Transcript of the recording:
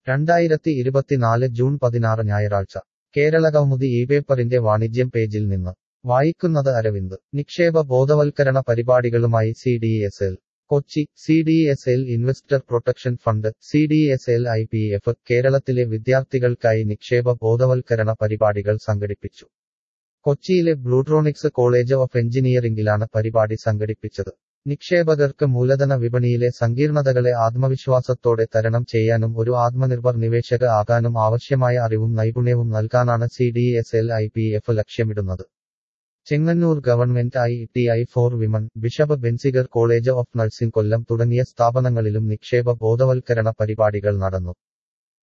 രണ്ടായിരത്തി ഇരുപത്തിനാല് ജൂൺ പതിനാറ് ഞായറാഴ്ച കേരളകൗമുദി ഈ പേപ്പറിന്റെ വാണിജ്യം പേജിൽ നിന്ന് വായിക്കുന്നത് അരവിന്ദ് നിക്ഷേപ ബോധവൽക്കരണ പരിപാടികളുമായി C D S L Kochi C D S L investor protection fund C D S L I P F കേരളത്തിലെ വിദ്യാർത്ഥികൾക്കായി നിക്ഷേപ ബോധവൽക്കരണ പരിപാടികൾ സംഘടിപ്പിച്ചു കൊച്ചിയിലെ ബ്ലൂട്രോണിക്സ് കോളേജ് ഓഫ് എഞ്ചിനീയറിംഗിലാണ് പരിപാടി സംഘടിപ്പിച്ചത് നിക്ഷേപകർക്ക് മൂലധന വിപണിയിലെ സങ്കീർണതകളെ ആത്മവിശ്വാസത്തോടെ തരണം ചെയ്യാനും ഒരു ആത്മനിർഭർ നിവേശക ആകാനും ആവശ്യമായ അറിവും നൈപുണ്യവും നൽകാനാണ് C D S L I P F ലക്ഷ്യമിടുന്നത് Chengannur government I T I for women bishop Benziger college of nursing Kollam തുടങ്ങിയ സ്ഥാപനങ്ങളിലും നിക്ഷേപ ബോധവൽക്കരണ പരിപാടികൾ നടന്നു